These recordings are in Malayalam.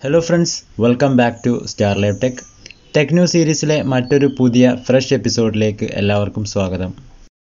hello friends welcome back to Star Live Tech tech news സീരീസിലെ മറ്റൊരു പുതിയ ഫ്രഷ് എപ്പിസോഡിലേക്ക് എല്ലാവർക്കും സ്വാഗതം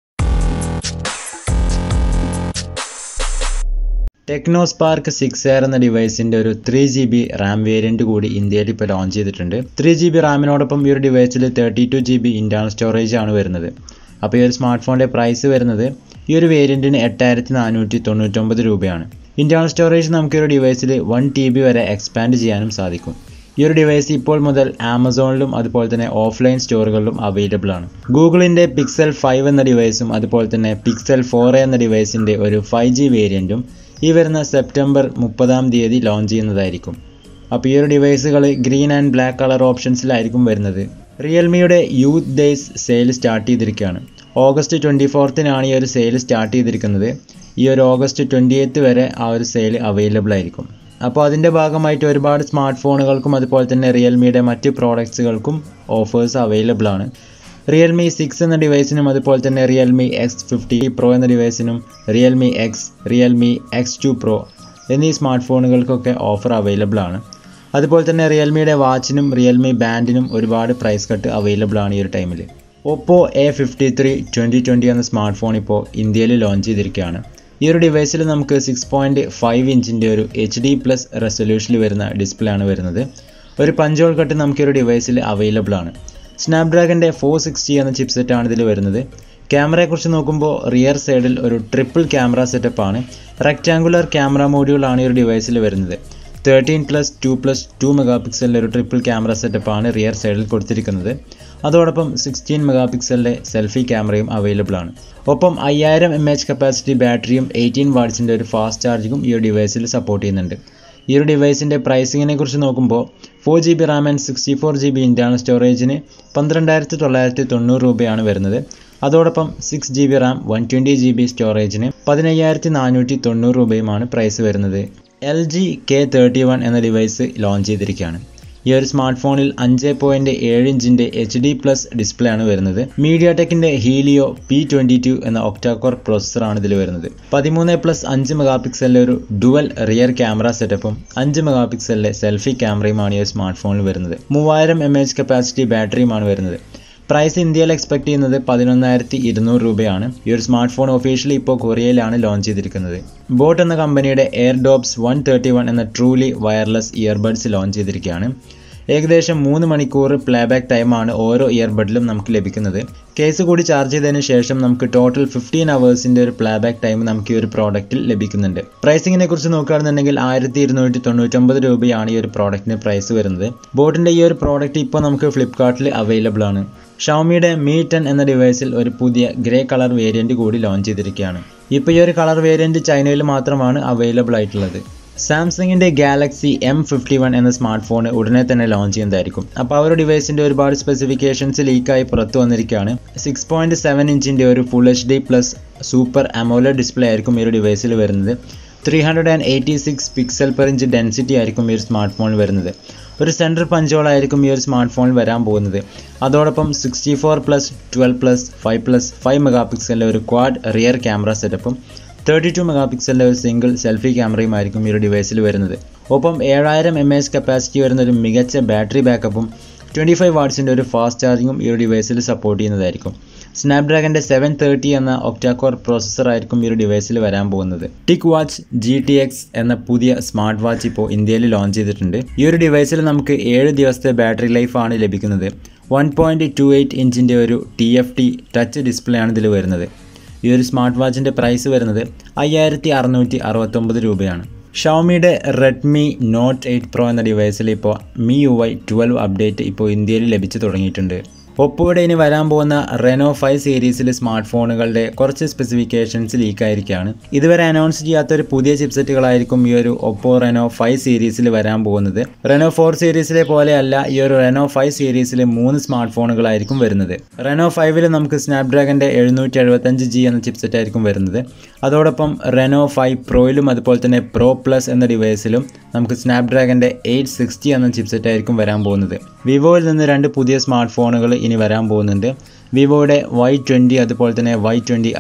ടെക്നോ സ്പാർക്ക് സിക്സ് എയർ എന്ന ഡിവൈസിൻ്റെ ഒരു three G B RAM variant കൂടി ഇന്ത്യയിൽ ഇപ്പോൾ ലോഞ്ച് ചെയ്തിട്ടുണ്ട് ത്രീ ജി ബി റാമിനോടൊപ്പം ഈ ഒരു ഡിവൈസിൽ thirty two G B internal storage ആണ് വരുന്നത് അപ്പോൾ ഈ ഒരു സ്മാർട്ട് ഫോണിൻ്റെ പ്രൈസ് വരുന്നത് ഈ ഒരു വേരിയൻറ്റിന് എട്ടായിരത്തി നാനൂറ്റി തൊണ്ണൂറ്റൊമ്പത് രൂപയാണ് ഇൻറ്റേർണൽ സ്റ്റോറേജ് നമുക്ക് ഈ ഒരു ഡിവൈസിൽ വൺ ടി ബി വരെ എക്സ്പാൻഡ് ചെയ്യാനും സാധിക്കും ഈ ഒരു ഡിവൈസ് ഇപ്പോൾ മുതൽ ആമസോണിലും അതുപോലെ തന്നെ ഓഫ്ലൈൻ സ്റ്റോറുകളിലും അവൈലബിൾ ആണ് ഗൂഗിളിൻ്റെ പിക്സൽ ഫൈവ് എന്ന ഡിവൈസും അതുപോലെ തന്നെ പിക്സൽ ഫോർ എന്ന ഡിവൈസിൻ്റെ ഒരു ഫൈവ് ജി വേരിയൻറ്റും ഈ വരുന്ന സെപ്റ്റംബർ മുപ്പതാം തീയതി ലോഞ്ച് ചെയ്യുന്നതായിരിക്കും അപ്പോൾ ഈ ഒരു ഡിവൈസുകൾ ഗ്രീൻ ആൻഡ് ബ്ലാക്ക് കളർ ഓപ്ഷൻസിലായിരിക്കും വരുന്നത് റിയൽമിയുടെ യൂത്ത് ഡേയ്സ് സെയിൽ സ്റ്റാർട്ട് ചെയ്തിരിക്കുകയാണ് ഓഗസ്റ്റ് ട്വൻറ്റി ഫോർത്തിനാണ് ഈ ഒരു സെയിൽ സ്റ്റാർട്ട് ചെയ്തിരിക്കുന്നത് ഈ ഒരു ഓഗസ്റ്റ് ട്വൻറ്റി എയ്ത്ത് വരെ ആ ഒരു സെയിൽ അവൈലബിൾ ആയിരിക്കും അപ്പോൾ അതിൻ്റെ ഭാഗമായിട്ട് ഒരുപാട് സ്മാർട്ട് ഫോണുകൾക്കും അതുപോലെ തന്നെ റിയൽമിയുടെ മറ്റ് പ്രോഡക്ട്സുകൾക്കും ഓഫേഴ്സ് അവൈലബിൾ ആണ് റിയൽമി സിക്സ് എന്ന ഡിവൈസിനും അതുപോലെ തന്നെ റിയൽമി എക്സ് ഫിഫ്റ്റി പ്രോ എന്ന ഡിവൈസിനും Realme X Realme X two pro എന്നീ സ്മാർട്ട് ഫോണുകൾക്കൊക്കെ ഓഫർ അവൈലബിൾ ആണ് അതുപോലെ തന്നെ റിയൽമിയുടെ വാച്ചിനും റിയൽമി ബാൻഡിനും ഒരുപാട് പ്രൈസ് കട്ട് അവൈലബിൾ ആണ് ഈ ഒരു ടൈമിൽ Oppo A fifty three twenty twenty എന്ന സ്മാർട്ട് ഫോൺ ഇപ്പോൾ ഇന്ത്യയിൽ ലോഞ്ച് ചെയ്തിരിക്കുകയാണ് ഈ ഒരു ഡിവൈസിൽ നമുക്ക് സിക്സ് പോയിൻറ്റ് ഫൈവ് ഇഞ്ചിൻ്റെ ഒരു എച്ച് ഡി പ്ലസ് റെസൊല്യൂഷനിൽ വരുന്ന ഡിസ്പ്ലേ ആണ് വരുന്നത് ഒരു പഞ്ചോൾ കട്ട് നമുക്ക് ഈ ഒരു ഡിവൈസിൽ അവൈലബിൾ ആണ് സ്നാപ്ഡ്രാഗൻ്റെ ഫോർ സിക്സ്റ്റി എന്ന ചിപ്സെറ്റ് ആണ് ഇതിൽ വരുന്നത് ക്യാമറയെക്കുറിച്ച് നോക്കുമ്പോൾ റിയർ സൈഡിൽ ഒരു ട്രിപ്പിൾ ക്യാമറ സെറ്റപ്പ് ആണ് റെക്റ്റാങ്കുലർ ക്യാമറ മോഡ്യൂൾ ആണ് ഈ ഒരു ഡിവൈസിൽ വരുന്നത് thirteen plus two plus two mega പിക്സലിൻ്റെ ഒരു ട്രിപ്പിൾ ക്യാമറ സെറ്റപ്പ് ആണ് റിയർ സൈഡിൽ കൊടുത്തിരിക്കുന്നത് അതോടൊപ്പം സിക്സ്റ്റീൻ മെഗാ പിക്സലിൻ്റെ സെൽഫി ക്യാമറയും അവൈലബിൾ ആണ് ഒപ്പം അയ്യായിരം എം എച്ച് കപ്പാസിറ്റി ബാറ്ററിയും എയ്റ്റീൻ വാട്ട്സിൻ്റെ ഒരു ഫാസ്റ്റ് ചാർജിങ്ങും ഈ ഒരു ഡിവൈസിൽ സപ്പോർട്ട് ചെയ്യുന്നുണ്ട് ഈ ഒരു ഡിവൈസിൻ്റെ പ്രൈസിങ്ങിനെ കുറിച്ച് നോക്കുമ്പോൾ four G B RAM and sixty four G B internal സ്റ്റോറേജിന് പന്ത്രണ്ടായിരത്തി തൊള്ളായിരത്തി തൊണ്ണൂറ് രൂപയാണ് വരുന്നത് അതോടൊപ്പം six G B RAM one twenty G B സ്റ്റോറേജിന് പതിനയ്യായിരത്തി നാനൂറ്റി തൊണ്ണൂറ് രൂപയുമാണ് പ്രൈസ് വരുന്നത് L G K thirty one എന്ന ഡിവൈസ് ലോഞ്ച് ചെയ്തിരിക്കുകയാണ് ഈ ഒരു സ്മാർട്ട് ഫോണിൽ അഞ്ച് പോയിൻറ്റ് ഏഴ് ഇഞ്ചിൻ്റെ എച്ച് ഡി പ്ലസ് ഡിസ്പ്ലേ ആണ് വരുന്നത് മീഡിയ ടെക്കിൻ്റെ ഹീലിയോ പി ട്വൻറ്റി ടു എന്ന ഒക്ടാകോർ പ്രോസസ്സറാണ് ഇതിൽ വരുന്നത് പതിമൂന്ന് പ്ലസ് അഞ്ച് മെഗാ പിക്സലിൻ്റെ ഒരു ഡുവൽ റിയർ ക്യാമറ സെറ്റപ്പും അഞ്ച് മെഗാ പിക്സലിലെ സെൽഫി ക്യാമറയുമാണ് ഈ ഒരു സ്മാർട്ട് ഫോണിൽ വരുന്നത് മൂവായിരം എം എച്ച് കപ്പാസിറ്റി ബാറ്ററിയുമാണ് വരുന്നത് പ്രൈസ് ഇന്ത്യയിൽ എക്സ്പെക്ട് ചെയ്യുന്നത് പതിനൊന്നായിരത്തി ഇരുന്നൂറ് രൂപയാണ് ഈ ഒരു സ്മാർട്ട് ഫോൺ ഒഫീഷ്യലി ഇപ്പോൾ കൊറിയയിലാണ് ലോഞ്ച് ചെയ്തിരിക്കുന്നത് ബോട്ട് എന്ന കമ്പനിയുടെ Airdopes one thirty one എന്ന ട്രൂലി വയർലെസ് ഇയർബഡ്സ് ലോഞ്ച് ചെയ്തിരിക്കുകയാണ് ഏകദേശം മൂന്ന് മണിക്കൂർ പ്ലേബാക്ക് ടൈമാണ് ഓരോ ഇയർബഡിലും നമുക്ക് ലഭിക്കുന്നത് കേസ് കൂടി ചാർജ് ചെയ്തതിന് ശേഷം നമുക്ക് ടോട്ടൽ ഫിഫ്റ്റീൻ അവേഴ്സിൻ്റെ ഒരു പ്ലേബാക്ക് ടൈം നമുക്ക് ഈ ഒരു പ്രോഡക്റ്റിൽ ലഭിക്കുന്നുണ്ട് പ്രൈസിങ്ങിനെ കുറിച്ച് നോക്കുകയാണെന്നുണ്ടെങ്കിൽ ആയിരത്തി ഇരുന്നൂറ്റി തൊണ്ണൂറ്റൊമ്പത് രൂപയാണ് ഈ ഒരു പ്രോഡക്റ്റിന് പ്രൈസ് വരുന്നത് ബോട്ടിൻ്റെ ഈ ഒരു പ്രോഡക്റ്റ് ഇപ്പോൾ നമുക്ക് ഫ്ലിപ്കാർട്ടിൽ അവൈലബിൾ ആണ് ഷവമിയുടെ മീ ടെൻ എന്ന ഡിവൈസിൽ ഒരു പുതിയ ഗ്രേ കളർ വേരിയൻറ്റ് കൂടി ലോഞ്ച് ചെയ്തിരിക്കുകയാണ് ഇപ്പോൾ ഈ ഒരു കളർ വേരിയൻറ്റ് ചൈനയിൽ മാത്രമാണ് അവൈലബിൾ ആയിട്ടുള്ളത് സാംസങ്ങിൻ്റെ ഗാലക്സി എം ഫിഫ്റ്റി വൺ എന്ന സ്മാർട്ട് ഫോൺ ഉടനെ തന്നെ ലോഞ്ച് ചെയ്യുന്നതായിരിക്കും അപ്പോൾ ആ ഒരു ഡിവൈസിൻ്റെ ഒരുപാട് സ്പെസിഫിക്കേഷൻസ് ലീക്കായി പുറത്തു വന്നിരിക്കുകയാണ് സിക്സ് പോയിൻറ്റ് സെവൻ ഇഞ്ചിൻ്റെ ഒരു full H D plus super AMOLED display ആയിരിക്കും ഈ ഒരു ഡിവൈസിൽ വരുന്നത് three hundred and eighty six pixel per inch density ആയിരിക്കും ഈ ഒരു സ്മാർട്ട് ഫോണിൽ വരുന്നത് ഒരു സെൻറ്റർ പഞ്ചോളായിരിക്കും ഈ ഒരു സ്മാർട്ട് ഫോണിൽ വരാൻ പോകുന്നത് അതോടൊപ്പം sixty four plus twelve plus five plus five mega പിക്സലിൻ്റെ ഒരു ക്വാഡ് റിയർ ക്യാമറ സെറ്റപ്പും തേർട്ടി ടു മെഗാ പിക്സലിൻ്റെ ഒരു സിംഗിൾ സെൽഫി ക്യാമറയുമായിരിക്കും ഈ ഒരു ഡിവൈസിൽ വരുന്നത് ഒപ്പം ഏഴായിരം എം എച്ച് കപ്പാസിറ്റി വരുന്ന ഒരു മികച്ച ബാറ്ററി ബാക്കപ്പും ട്വൻറ്റി ഫൈവ് വാട്ട്സിൻ്റെ ഒരു ഫാസ്റ്റ് ചാർജിങ്ങും ഈ ഒരു ഡിവൈസിൽ സപ്പോർട്ട് ചെയ്യുന്നതായിരിക്കും സ്നാപ്ഡ്രാഗൻ്റെ സെവൻ തേർട്ടി എന്ന ഒക്ടാകോർ പ്രോസസ്സർ ആയിരിക്കും ഈ ഒരു ഡിവൈസിൽ വരാൻ പോകുന്നത് TicWatch G T X എന്ന പുതിയ സ്മാർട്ട് വാച്ച് ഇപ്പോൾ ഇന്ത്യയിൽ ലോഞ്ച് ചെയ്തിട്ടുണ്ട് ഈ ഒരു ഡിവൈസിൽ നമുക്ക് ഏഴ് ദിവസത്തെ ബാറ്ററി ലൈഫാണ് ലഭിക്കുന്നത് വൺ പോയിൻറ്റ് ടു എയ്റ്റ് ഇഞ്ചിൻ്റെ ഒരു T F T touch display ആണ് ഇതിൽ വരുന്നത് ഈ ഒരു സ്മാർട്ട് വാച്ചിൻ്റെ പ്രൈസ് വരുന്നത് അയ്യായിരത്തി അറുന്നൂറ്റി അറുപത്തൊമ്പത് രൂപയാണ് ഷവമിയുടെ റെഡ്മി നോട്ട് എയ്റ്റ് പ്രോ എന്ന ഡിവൈസിൽ ഇപ്പോൾ MIUI twelve update ഇപ്പോൾ ഇന്ത്യയിൽ ലഭിച്ചു തുടങ്ങിയിട്ടുണ്ട് ഒപ്പോയുടെ ഇനി വരാൻ പോകുന്ന റെനോ ഫൈവ് സീരീസിലെ സ്മാർട്ട് ഫോണുകളുടെ കുറച്ച് സ്പെസിഫിക്കേഷൻസ് ലീക്കായിരിക്കുകയാണ് ഇതുവരെ അനൗൺസ് ചെയ്യാത്തൊരു പുതിയ ചിപ്സെറ്റുകളായിരിക്കും ഈ ഒരു ഒപ്പോ റെനോ ഫൈവ് സീരീസിൽ വരാൻ പോകുന്നത് റെനോ ഫോർ സീരീസിലെ പോലെയല്ല ഈ ഒരു റെനോ ഫൈവ് സീരീസിലെ മൂന്ന് സ്മാർട്ട് ഫോണുകളായിരിക്കും വരുന്നത് റെനോ ഫൈവിൽ നമുക്ക് സ്നാപ്ഡ്രാഗൻ്റെ എഴുന്നൂറ്റി എഴുപത്തഞ്ച് ജി എന്ന ചിപ്സെറ്റ് ആയിരിക്കും വരുന്നത് അതോടൊപ്പം റെനോ ഫൈവ് പ്രോയിലും അതുപോലെ തന്നെ പ്രോ പ്ലസ് എന്ന ഡിവൈസിലും നമുക്ക് സ്നാപ്ഡ്രാഗൻ്റെ എയ്റ്റ് സിക്സ്റ്റി എന്ന ചിപ്സെറ്റ് ആയിരിക്കും വരാൻ പോകുന്നത് വിവോയിൽ നിന്ന് രണ്ട് പുതിയ സ്മാർട്ട് ഫോണുകൾ ഇനി വരാൻ പോകുന്നുണ്ട് വിവോയുടെ വൈ ട്വൻറ്റി അതുപോലെ തന്നെ വൈ ട്വൻറ്റി ഐ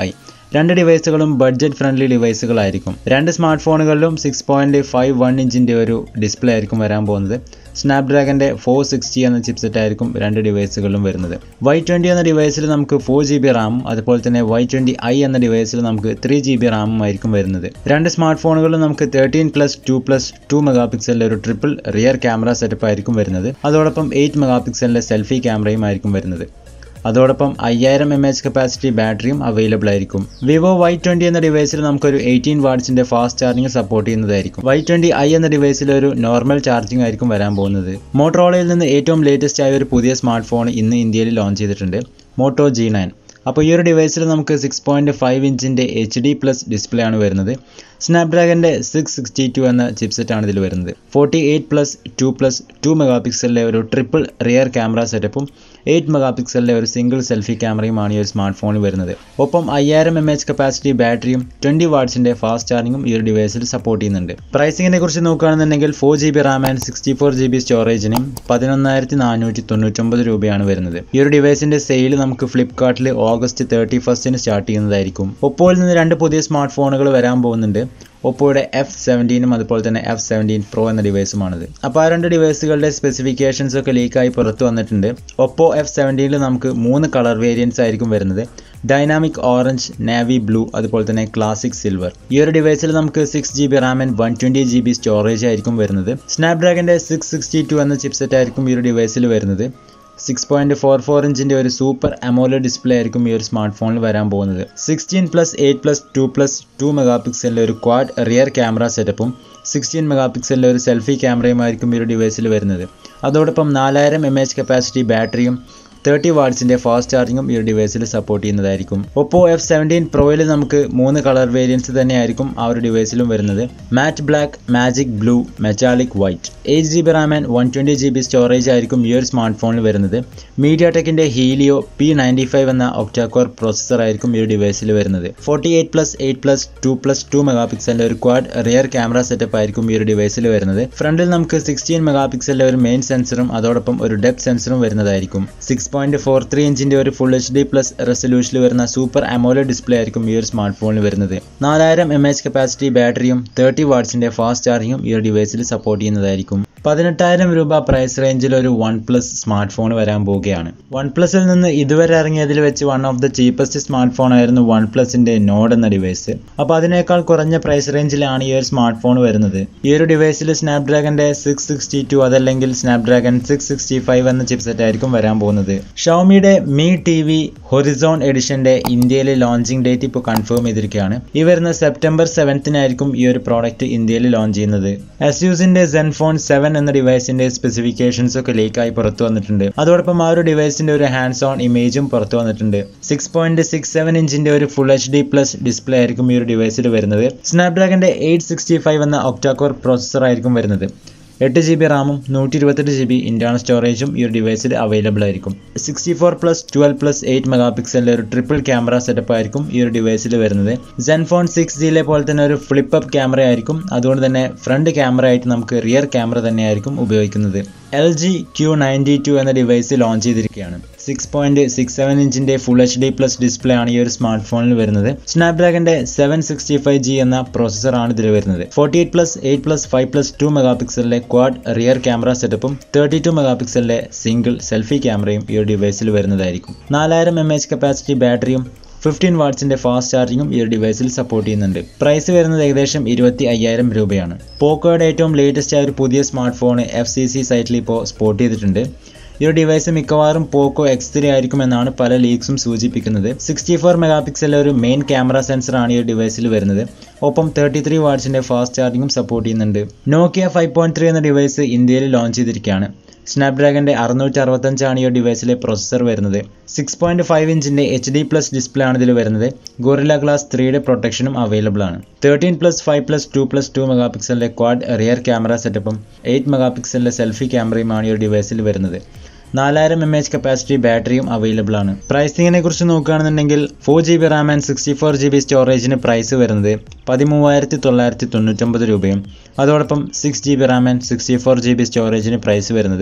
രണ്ട് ഡിവൈസുകളും ബഡ്ജറ്റ് ഫ്രണ്ട്ലി ഡിവൈസുകളായിരിക്കും രണ്ട് സ്മാർട്ട് ഫോണുകളിലും സിക്സ് പോയിൻറ്റ് ഫൈവ് വൺ ഇഞ്ചിൻ്റെ ഒരു ഡിസ്പ്ലേ ആയിരിക്കും വരാൻ പോകുന്നത് സ്നാപ്ഡ്രാഗൻ്റെ ഫോർ സിക്സ്റ്റി എന്ന ചിപ്സെറ്റ് ആയിരിക്കും രണ്ട് ഡിവൈസുകളിലും വരുന്നത് വൈ ട്വൻറ്റി എന്ന ഡിവൈസിൽ നമുക്ക് ഫോർ ജി ബി റാമും അതുപോലെ തന്നെ വൈ ട്വൻറ്റി ഐ എന്ന ഡിവൈസിൽ നമുക്ക് ത്രീ ജി ബി റാമും ആയിരിക്കും വരുന്നത് രണ്ട് സ്മാർട്ട് ഫോണുകളിലും നമുക്ക് thirteen plus two plus two mega പിക്സലിൻ്റെ ഒരു ട്രിപ്പിൾ റിയർ ക്യാമറ സെറ്റപ്പ് ആയിരിക്കും വരുന്നത് അതോടൊപ്പം എയ്റ്റ് മെഗാ പിക്സലിൻ്റെ സെൽഫി ക്യാമറയും ആയിരിക്കും വരുന്നത് അതോടൊപ്പം അയ്യായിരം എം എച്ച് കപ്പാസിറ്റി ബാറ്ററിയും അവൈലബിൾ ആയിരിക്കും വിവോ വൈ ട്വൻറ്റി എന്ന ഡിവൈസിൽ നമുക്കൊരു എയ്റ്റീൻ വാട്ട്സിൻ്റെ ഫാസ്റ്റ് ചാർജിങ് സപ്പോർട്ട് ചെയ്യുന്നതായിരിക്കും വൈ ട്വൻറ്റി ഐ എന്ന ഡിവൈസിൽ ഒരു നോർമൽ ചാർജിങ് ആയിരിക്കും വരാൻ പോകുന്നത് മോട്ടോറോളയിൽ നിന്ന് ഏറ്റവും ലേറ്റസ്റ്റ് ആയ ഒരു പുതിയ സ്മാർട്ട് ഫോൺ ഇന്ന് ഇന്ത്യയിൽ ലോഞ്ച് ചെയ്തിട്ടുണ്ട് മോട്ടോ ജി നയൻ അപ്പോൾ ഈ ഒരു ഡിവൈസിൽ നമുക്ക് സിക്സ് പോയിൻറ്റ് ഫൈവ് ഇഞ്ചിൻ്റെ എച്ച് ഡി പ്ലസ് ഡിസ്പ്ലേ ആണ് വരുന്നത് സ്നാപ്ഡ്രാഗൻ്റെ സിക്സ് സിക്സ്റ്റി ടു എന്ന ചിപ്സെറ്റ് ആണ് ഇതിൽ വരുന്നത് forty eight plus two plus two mega പിക്സലിലെ ഒരു ട്രിപ്പിൾ റിയർ ക്യാമറ സെറ്റപ്പും എയ്റ്റ് മെഗാ പിക്സലിലെ ഒരു സിംഗിൾ സെൽഫി ക്യാമറയുമാണ് ഈ ഒരു സ്മാർട്ട് ഫോണിൽ വരുന്നത് ഒപ്പം അയ്യായിരം എം എച്ച് കപ്പാസിറ്റി ബാറ്ററിയും ട്വൻറ്റി വാട്ട്സിൻ്റെ ഫാസ്റ്റ് ചാർജിങ്ങും ഈ ഒരു ഡിവൈസിൽ സപ്പോർട്ട് ചെയ്യുന്നുണ്ട് പ്രൈസിങ്ങിനെ കുറിച്ച് നോക്കുകയാണെന്നുണ്ടെങ്കിൽ four G B RAM and sixty four G B സ്റ്റോറേജിനും പതിനൊന്നായിരത്തി നാനൂറ്റി തൊണ്ണൂറ്റൊമ്പത് രൂപയാണ് വരുന്നത് ഈ ഒരു ഡിവൈസിൻ്റെ സെയിൽ നമുക്ക് ഫ്ലിപ്കാർട്ടിൽ ഓഗസ്റ്റ് തേർട്ടി ഫസ്റ്റിന് സ്റ്റാർട്ട് ചെയ്യുന്നതായിരിക്കും ഒപ്പോയിൽ നിന്ന് രണ്ട് പുതിയ സ്മാർട്ട് ഫോണുകൾ വരാൻ പോകുന്നുണ്ട് ഒപ്പോയുടെ എഫ് സെവൻറ്റീനും അതുപോലെ തന്നെ എഫ് സെവൻറ്റീൻ പ്രോ എന്ന ഡിവൈസുമാണിത് അപ്പോൾ ആ രണ്ട് ഡിവൈസുകളുടെ സ്പെസിഫിക്കേഷൻസ് ഒക്കെ ലീക്കായി പുറത്തു വന്നിട്ടുണ്ട് ഒപ്പോ എഫ് സെവൻറ്റീനിൽ നമുക്ക് മൂന്ന് കളർ വേരിയൻസ് ആയിരിക്കും വരുന്നത് ഡൈനാമിക് ഓറഞ്ച് നാവി ബ്ലൂ അതുപോലെ തന്നെ ക്ലാസിക് സിൽവർ ഈ ഒരു ഡിവൈസിൽ നമുക്ക് six G B RAM and one twenty G B storage ആയിരിക്കും വരുന്നത് സ്നാപ്ഡ്രാഗൻ്റെ സിക്സ് സിക്സ്റ്റി ടു എന്ന ചിപ്സെറ്റ് ആയിരിക്കും ഈ ഒരു ഡിവൈസിൽ വരുന്നത് സിക്സ് പോയിന്റ് ഫോർ ഫോർ ഇഞ്ചിൻ്റെ ഒരു സൂപ്പർ അമോലോ ഡിസ്പ്ലേ ആയിരിക്കും ഈ ഒരു സ്മാർട്ട് ഫോണിൽ വരാൻ പോകുന്നത് sixteen plus eight plus two plus two mega പിക്സലിൻ്റെ ഒരു ക്വാഡ് റിയർ ക്യാമറ സെറ്റപ്പും സിക്സ്റ്റീൻ മെഗാ പിക്സലിൻ്റെ ഒരു സെൽഫി ക്യാമറയുമായിരിക്കും ഈ ഒരു ഡിവൈസിൽ വരുന്നത് അതോടൊപ്പം നാലായിരം എം എച്ച് കപ്പാസിറ്റി ബാറ്ററിയും തേർട്ടി വാട്ട്സിൻ്റെ ഫാസ്റ്റ് ചാർജിങ്ങും ഈ ഒരു ഡിവൈസിൽ സപ്പോർട്ട് ചെയ്യുന്നതായിരിക്കും ഒപ്പോ എഫ് സെവൻറ്റീൻ പ്രോയിൽ നമുക്ക് മൂന്ന് കളർ വേരിയൻസ് തന്നെയായിരിക്കും ആ ഒരു ഡിവൈസിലും വരുന്നത് matte black magic blue metallic white eight G B RAM and one twenty G B storage ആയിരിക്കും ഈ ഒരു സ്മാർട്ട് ഫോണിൽ വരുന്നത് മീഡിയ ടെക്കിൻ്റെ ഹീലിയോ പി നയൻറ്റി ഫൈവ് എന്ന ഒക്ടാകോർ പ്രോസസ്സർ ആയിരിക്കും ഈ ഒരു ഡിവൈസിൽ വരുന്നത് forty eight plus eight plus two plus two mega പിക്സലിൻ്റെ ഒരു ക്വാഡ് റിയർ ക്യാമറ സെറ്റപ്പ് ആയിരിക്കും ഈ ഒരു ഡിവൈസിൽ വരുന്നത് ഫ്രണ്ടിൽ നമുക്ക് സിക്സ്റ്റീൻ മെഗാ പിക്സലിൻ്റെ ഒരു മെയിൻ സെൻസറും അതോടൊപ്പം ഒരു ഡെപ്ത് സെൻസറും വരുന്നതായിരിക്കും സിക്സ് പോയിന്റ് ഫോർ ത്രീ ഇഞ്ചിൻ്റെ ഒരു ഫുൾ എച്ച് ഡി പ്ലസ് റെസൊല്യൂഷനിൽ വരുന്ന സൂപ്പർ അമോലോ ഡിസ്പ്ലേ ആയിരിക്കും ഈ ഒരു സ്മാർട്ട് ഫോണിൽ വരുന്നത് നാലായിരം എം എച്ച് കപ്പാസിറ്റി ബാറ്ററിയും തേർട്ടി വാട്ട്സിൻ്റെ ഫാസ്റ്റ് ചാർജിങ്ങും ഈ ഒരു ഡിവൈസിൽ സപ്പോർട്ട് ചെയ്യുന്നതായിരിക്കും പതിനെട്ടായിരം രൂപ പ്രൈസ് റേഞ്ചിൽ ഒരു വൺ പ്ലസ് സ്മാർട്ട് ഫോൺ വരാൻ പോവുകയാണ് വൺ പ്ലസിൽ നിന്ന് ഇതുവരെ ഇറങ്ങിയതിൽ വെച്ച് one of the cheapest smart phone ആയിരുന്നു വൺ പ്ലസിന്റെ നോഡ് എന്ന ഡിവൈസ് അപ്പോൾ അതിനേക്കാൾ കുറഞ്ഞ പ്രൈസ് റേഞ്ചിലാണ് ഈ ഒരു സ്മാർട്ട് ഫോൺ വരുന്നത് ഈ ഒരു ഡിവൈസിൽ സ്നാപ്ഡ്രാഗന്റെ സിക്സ് സിക്സ്റ്റി ടു അതല്ലെങ്കിൽ സ്നാപ്ഡ്രാഗൺ സിക്സ് സിക്സ്റ്റി ഫൈവ് എന്ന ചിപ്സെറ്റ് ആയിരിക്കും വരാൻ പോകുന്നത് ഷൗമിയുടെ മീ ടി വി ഹൊറിസോൺ എഡിഷന്റെ ഇന്ത്യയിലെ ലോഞ്ചിങ് ഡേറ്റ് ഇപ്പോൾ കൺഫേം ചെയ്തിരിക്കുകയാണ് ഈ വരുന്ന സെപ്റ്റംബർ സെവൻത്തിനായിരിക്കും ഈ ഒരു പ്രോഡക്റ്റ് ഇന്ത്യയിൽ ലോഞ്ച് ചെയ്യുന്നത് അസ്യൂസിന്റെ സെൻഫോൺ സെവൻ എന്ന ഡിവൈസിന്റെ സ്പെസിഫിക്കേഷൻസ് ഒക്കെ ലീക്കായി പുറത്തു വന്നിട്ടുണ്ട് അതോടൊപ്പം ആ ഒരു ഡിവൈസിന്റെ ഒരു ഹാൻഡ്സ് ഓൺ ഇമേജും പുറത്തു വന്നിട്ടുണ്ട് സിക്സ് പോയിന്റ് സിക്സ് സെവൻ ഇഞ്ചിന്റെ ഒരു full H D plus display ആയിരിക്കും ഈ ഒരു ഡിവൈസിൽ വരുന്നത് സ്നാപ്ഡ്രാഗന്റെ എയ്റ്റ് സിക്സ്റ്റി ഫൈവ് എന്ന ഒക്ടാകോർ പ്രോസസർ ആയിരിക്കും വരുന്നത് എട്ട് ജി ബി റാമും നൂറ്റി ഇരുപത്തെട്ട് ജി ബി ഇന്റേണൽ സ്റ്റോറേജും ഈ ഒരു ഡിവൈസിൽ അവൈലബിൾ ആയിരിക്കും sixty four plus twelve plus eight mega പിക്സലിലെ ഒരു ട്രിപ്പിൾ ക്യാമറ സെറ്റപ്പ് ആയിരിക്കും ഈ ഒരു ഡിവൈസിൽ വരുന്നത് സെൻഫോൺ സിക്സ് ജിയിലെ പോലെ തന്നെ ഒരു ഫ്ലിപ്പ് അപ്പ് ക്യാമറ ആയിരിക്കും അതുകൊണ്ട് തന്നെ ഫ്രണ്ട് ക്യാമറ ആയിട്ട് നമുക്ക് റിയർ ക്യാമറ തന്നെയായിരിക്കും ഉപയോഗിക്കുന്നത് L G Q ninety two എന്ന ഡിവൈസ് ലോഞ്ച് ചെയ്തിരിക്കുകയാണ് സിക്സ് പോയിന്റ് സിക്സ് സെവൻ ഇഞ്ചിന്റെ full H D plus display ആണ് ഈ ഒരു സ്മാർട്ട് ഫോണിൽ വരുന്നത് സ്നാപ്ഡ്രാഗന്റെ സെവൻ സിക്സ്റ്റി ഫൈവ് ജി എന്ന പ്രോസസർ ആണ് ഇതിൽ വരുന്നത് forty eight plus eight plus five plus two mega പിക്സലിലെ ക്വാഡ് റിയർ ക്യാമറ സെറ്റപ്പും തേർട്ടി ടു മെഗാ പിക്സലിലെ സിംഗിൾ സെൽഫി ക്യാമറയും ഈ ഒരു ഡിവൈസിൽ വരുന്നതായിരിക്കും നാലായിരം എം എച്ച് കപ്പാസിറ്റി ബാറ്ററിയും ഫിഫ്റ്റീൻ വാട്ട്സിന്റെ ഫാസ്റ്റ് ചാർജിങ്ങും ഈ ഒരു ഡിവൈസിൽ സപ്പോർട്ട് ചെയ്യുന്നുണ്ട് പ്രൈസ് വരുന്നത് ഏകദേശം ഇരുപത്തി അയ്യായിരം രൂപയാണ് പോക്കോയുടെ ഏറ്റവും ലേറ്റസ്റ്റ് ആയ ഒരു പുതിയ smart phone F C C സൈറ്റിൽ ഇപ്പോൾ സ്പോട്ട് ചെയ്തിട്ടുണ്ട് ഈ ഒരു ഡിവൈസ് മിക്കവാറും പോക്കോ എക്സ് ത്രീ ആയിരിക്കുമെന്നാണ് പല ലീക്സും സൂചിപ്പിക്കുന്നത് സിക്സ്റ്റി ഫോർ മെഗാ പിക്സലിലെ ഒരു മെയിൻ ക്യാമറ സെൻസറാണ് ഈ ഒരു ഡിവൈസിൽ വരുന്നത് ഒപ്പം തേർട്ടി ത്രീ വാട്ട്സിന്റെ ഫാസ്റ്റ് ചാർജിങ്ങും സപ്പോർട്ട് ചെയ്യുന്നുണ്ട് നോക്കിയ ഫൈവ് പോയിന്റ് ത്രീ എന്ന ഡിവൈസ് ഇന്ത്യയിൽ ലോഞ്ച് ചെയ്തിരിക്കുകയാണ് സ്നാപ്ഡ്രാഗന്റെ അറുന്നൂറ്റി അറുപത്തഞ്ചാണ് ഈ ഒരു ഡിവൈസിലെ പ്രൊസസ്സർ വരുന്നത് സിക്സ് പോയിന്റ് ഫൈവ് ഇഞ്ചിന്റെ എച്ച് ഡി പ്ലസ് ഡിസ്പ്ലേ ആണ് ഇതിൽ വരുന്നത് ഗോറില്ല ഗ്ലാസ് ത്രീയുടെ പ്രൊട്ടക്ഷനും അവൈലബിൾ ആണ് thirteen plus five plus two plus two mega പിക്സലിന്റെ ക്വാഡ് റിയർ ക്യാമറ സെറ്റപ്പും എയ്റ്റ് മെഗാ പിക്സലിന്റെ സെൽഫി ക്യാമറയുമാണ് ഈ ഒരു ഡിവൈസിൽ വരുന്നത് നാലായിരം എം എച്ച് കപ്പാസിറ്റി ബാറ്ററിയും അവൈലബിൾ ആണ് പ്രൈസിങ്ങിനെ കുറിച്ച് നോക്കുകയാണെന്നുണ്ടെങ്കിൽ four G B RAM and sixty four G B സ്റ്റോറേജിന് പ്രൈസ് വരുന്നത് പതിമൂവായിരത്തി തൊള്ളായിരത്തി തൊണ്ണൂറ്റൊമ്പത് രൂപയും അതോടൊപ്പം six G B RAM and sixty four G B സ്റ്റോറേജിന് പ്രൈസ് വരുന്നത്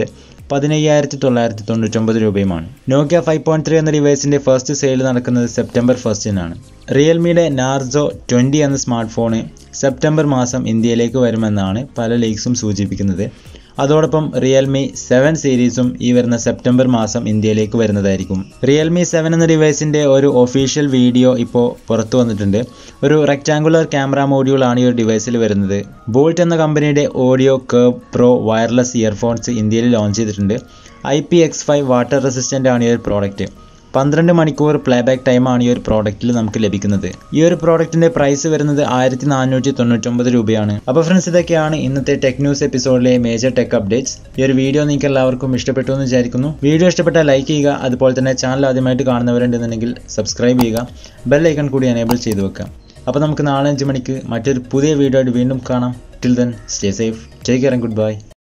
പതിനയ്യായിരത്തി തൊള്ളായിരത്തി തൊണ്ണൂറ്റൊമ്പത് രൂപയുമാണ് നോക്കിയ ഫൈവ് പോയിന്റ് ത്രീ എന്ന ഡിവൈസിന്റെ ഫസ്റ്റ് സെയിൽ നടക്കുന്നത് സെപ്റ്റംബർ ഫസ്റ്റിനാണ് റിയൽമിയുടെ നാർസോ ട്വൻറ്റി എന്ന സ്മാർട്ട് ഫോണ് സെപ്റ്റംബർ മാസം ഇന്ത്യയിലേക്ക് വരുമെന്നാണ് പല ലീക്സും സൂചിപ്പിക്കുന്നത് അതോടൊപ്പം റിയൽമി സെവൻ സീരീസും ഈ വരുന്ന സെപ്റ്റംബർ മാസം ഇന്ത്യയിലേക്ക് വരുന്നതായിരിക്കും റിയൽമി സെവൻ എന്ന ഡിവൈസിന്റെ ഒരു ഒഫീഷ്യൽ വീഡിയോ ഇപ്പോൾ പുറത്തു വന്നിട്ടുണ്ട് ഒരു റെക്റ്റാങ്കുലർ ക്യാമറ മോഡ്യൂൾ ആണ് ഈ ഒരു ഡിവൈസിൽ വരുന്നത് ബോൾട്ട് എന്ന കമ്പനിയുടെ audio curve pro wireless earphones ഇന്ത്യയിൽ ലോഞ്ച് ചെയ്തിട്ടുണ്ട് I P X five water resistant ആണ് ഈ ഒരു പ്രോഡക്റ്റ് പന്ത്രണ്ട് മണിക്കൂർ പ്ലേബാക്ക് ടൈമാണ് ഈ ഒരു പ്രോഡക്റ്റിൽ നമുക്ക് ലഭിക്കുന്നത് ഈ ഒരു പ്രോഡക്റ്റിന്റെ പ്രൈസ് വരുന്നത് ആയിരത്തി നാനൂറ്റി തൊണ്ണൂറ്റൊമ്പത് രൂപയാണ് അപ്പോൾ ഫ്രണ്ട്സ് ഇതൊക്കെയാണ് ഇന്നത്തെ ടെക് ന്യൂസ് എപ്പിസോഡിലെ മേജർ ടെക് അപ്ഡേറ്റ്സ് ഈ ഒരു വീഡിയോ നിങ്ങൾക്ക് എല്ലാവർക്കും ഇഷ്ടപ്പെട്ടു എന്ന് വിചാരിക്കുന്നു വീഡിയോ ഇഷ്ടപ്പെട്ടാൽ ലൈക്ക് ചെയ്യുക അതുപോലെ തന്നെ ചാനൽ ആദ്യമായിട്ട് കാണുന്നവരുണ്ടെന്നുണ്ടെങ്കിൽ സബ്സ്ക്രൈബ് ചെയ്യുക ബെൽ ഐക്കൺ കൂടി എനേബിൾ ചെയ്തു വെക്കാം അപ്പോൾ നമുക്ക് നാളെ അഞ്ച് മണിക്ക് മറ്റൊരു പുതിയ വീഡിയോ ആയിട്ട് വീണ്ടും കാണാം till then stay safe take care and good by